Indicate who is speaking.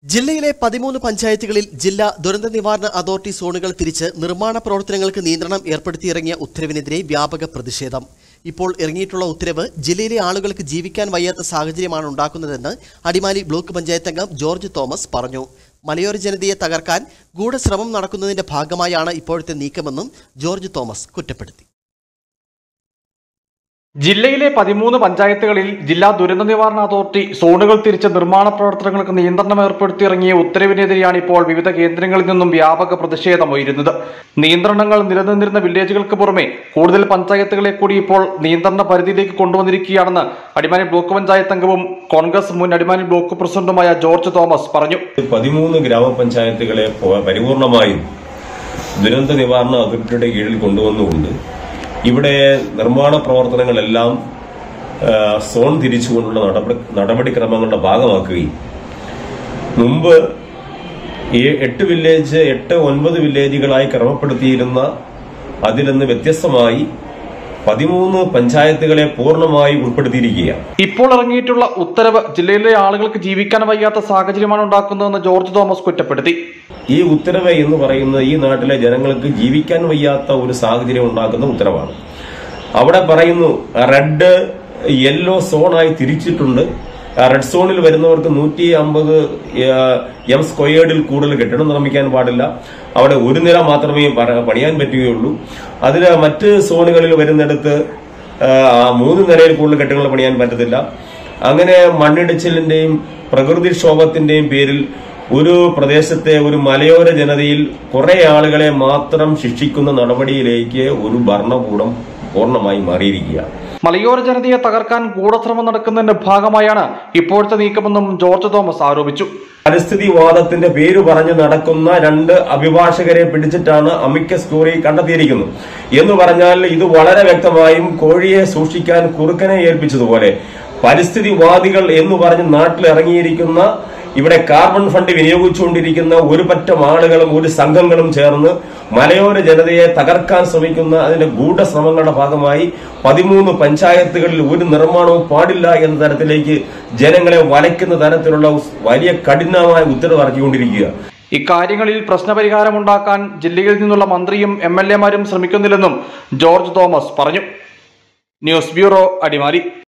Speaker 1: ജില്ലയിലെ പതിമൂന്ന് പഞ്ചായത്തുകളിൽ ജില്ലാ ദുരന്ത നിവാരണ അതോറിറ്റി സോണുകൾ തിരിച്ച് നിർമ്മാണ പ്രവർത്തനങ്ങൾക്ക് നിയന്ത്രണം ഏർപ്പെടുത്തിയിറങ്ങിയ ഉത്തരവിനെതിരെ വ്യാപക പ്രതിഷേധം ഇപ്പോൾ ഇറങ്ങിയിട്ടുള്ള ഉത്തരവ് ജില്ലയിലെ ആളുകൾക്ക് ജീവിക്കാൻ വയ്യാത്ത സാഹചര്യമാണ് ഉണ്ടാക്കുന്നതെന്ന് അടിമാലി ബ്ലോക്ക് പഞ്ചായത്ത് അംഗം ജോർജ് തോമസ് പറഞ്ഞു മലയോര ജനതയെ തകർക്കാൻ ഗൂഢശ്രമം നടക്കുന്നതിന്റെ ഭാഗമായാണ് ഇപ്പോഴത്തെ നീക്കമെന്നും ജോർജ് തോമസ് കുറ്റപ്പെടുത്തി
Speaker 2: ജില്ലയിലെ പതിമൂന്ന് പഞ്ചായത്തുകളിൽ ജില്ലാ ദുരന്ത നിവാരണ അതോറിറ്റി സോണുകൾ തിരിച്ച് നിർമ്മാണ പ്രവർത്തനങ്ങൾക്ക് നിയന്ത്രണം ഏർപ്പെടുത്തിയിറങ്ങിയ ഉത്തരവിനെതിരെയാണ് ഇപ്പോൾ വിവിധ കേന്ദ്രങ്ങളിൽ നിന്നും വ്യാപക പ്രതിഷേധമുയരുന്നത് നിയന്ത്രണങ്ങൾ നിലനിന്നിരുന്ന വില്ലേജുകൾക്ക് പുറമെ കൂടുതൽ പഞ്ചായത്തുകളെ കൂടി ഇപ്പോൾ നിയന്ത്രണ പരിധിയിലേക്ക് കൊണ്ടുവന്നിരിക്കുകയാണെന്ന് അടിമാലി ബ്ലോക്ക് പഞ്ചായത്ത് അംഗവും കോൺഗ്രസ് മുൻ അടിമാലി ബ്ലോക്ക് പ്രസിഡന്റുമായ ജോർജ് തോമസ് പറഞ്ഞു
Speaker 3: പതിമൂന്ന് ഗ്രാമപഞ്ചായത്തുകളെ പ- പരിപൂർണമായും ദുരന്ത നിവാരണ അതോറിറ്റിയുടെ കീഴിൽ കൊണ്ടുവന്നുകൊണ്ട് ഇവിടെ നിർമ്മാണ പ്രവർത്തനങ്ങളെല്ലാം ആ, സോൺ തിരിച്ചുകൊണ്ടുള്ള നടപടി നടപടിക്രമങ്ങളുടെ ഭാഗമാക്കുകയും മുമ്പ് ഈ എട്ട് വില്ലേജ് എട്ട് ഒൻപത് വില്ലേജുകളായി ക്രമപ്പെടുത്തിയിരുന്ന അതിൽ നിന്ന് വ്യത്യസ്തമായി പതിമൂന്ന് പഞ്ചായത്തുകളെ പൂർണ്ണമായി ഉൾപ്പെടുത്തിയിരിക്കുകയാണ്
Speaker 2: ഇപ്പോൾ ഇറങ്ങിയിട്ടുള്ള ഉത്തരവ് ജില്ലയിലെ ആളുകൾക്ക് ജീവിക്കാൻ വയ്യാത്ത സാഹചര്യമാണ് ഉണ്ടാക്കുന്നതെന്ന് ജോർജ് തോമസ് കുറ്റപ്പെടുത്തി
Speaker 3: ഈ ഉത്തരവ് എന്ന് പറയുന്നത് ഈ നാട്ടിലെ ജനങ്ങൾക്ക് ജീവിക്കാൻ വയ്യാത്ത ഒരു സാഹചര്യം ഉണ്ടാക്കുന്ന ഉത്തരവാണ് അവിടെ പറയുന്നു റെഡ് യെല്ലോ സോണായി തിരിച്ചിട്ടുണ്ട് ആ റെഡ് സോണിൽ വരുന്നവർക്ക് നൂറ്റി അമ്പത് എം സ്ക്വയേർഡിൽ കൂടുതൽ കെട്ടിടം നിർമ്മിക്കാൻ പാടില്ല അവിടെ ഒരു നില മാത്രമേ പ- പണിയാൻ പറ്റുകയുള്ളൂ അതിൽ മറ്റ് സോണുകളിൽ വരുന്നിടത്ത് ആ, ആ മൂന്ന് നിലയിൽ കൂടുതൽ കെട്ടിടങ്ങൾ പണിയാൻ പറ്റത്തില്ല അങ്ങനെ മണ്ണിടിച്ചിലിന്റെയും പ്രകൃതിക്ഷോഭത്തിന്റെയും പേരിൽ ഒരു പ്രദേശത്തെ ഒരു മലയോര ജനതയിൽ കുറെ ആളുകളെ മാത്രം ശിക്ഷിക്കുന്ന നടപടിയിലേക്ക് ഒരു ഭരണകൂടം പൂർണ്ണമായി മാറിയിരിക്കുകയാണ്
Speaker 2: മലയോര ജനതയെ തകർക്കാൻ ഗൂഢശ്രമം നടക്കുന്നതിന്റെ ഭാഗമായാണ് ഇപ്പോഴത്തെ നീക്കമെന്നും ജോർജ് തോമസ് ആരോപിച്ചു
Speaker 3: പരിസ്ഥിതിവാദത്തിന്റെ പേര് പറഞ്ഞ് നടക്കുന്ന രണ്ട് അഭിഭാഷകരെ പിടിച്ചിട്ടാണ് അമിക്കസ് ക്യൂറി കണ്ടെത്തിയിരിക്കുന്നത് എന്ന് പറഞ്ഞാൽ ഇത് വളരെ വ്യക്തമായും കോഴിയെ സൂക്ഷിക്കാൻ കുറുക്കനെ ഏൽപ്പിച്ചതുപോലെ പരിസ്ഥിതിവാദികൾ എന്ന് പറഞ്ഞ് നാട്ടിൽ ഇറങ്ങിയിരിക്കുന്ന ഇവിടെ കാർബൺ ഫണ്ട് വിനിയോഗിച്ചുകൊണ്ടിരിക്കുന്ന ഒരു പറ്റം ആളുകളും ഒരു സംഘങ്ങളും ചേർന്ന് മലയോര ജനതയെ തകർക്കാൻ ശ്രമിക്കുന്ന അതിന്റെ ഗൂഢശ്രമങ്ങളുടെ ഭാഗമായി പതിമൂന്ന് പഞ്ചായത്തുകളിൽ ഒരു നിർമ്മാണവും പാടില്ല എന്ന തരത്തിലേക്ക് ജനങ്ങളെ വലയ്ക്കുന്ന തരത്തിലുള്ള വലിയ കഠിനമായ ഉത്തരവ് ഇറക്കിക്കൊണ്ടിരിക്കുക
Speaker 2: ഇക്കാര്യങ്ങളിൽ പ്രശ്നപരിഹാരമുണ്ടാക്കാൻ ജില്ലയിൽ നിന്നുള്ള മന്ത്രിയും എം എൽ എമാരും ശ്രമിക്കുന്നില്ലെന്നും ജോർജ് തോമസ് പറഞ്ഞു ന്യൂസ് ബ്യൂറോ അടിമാലി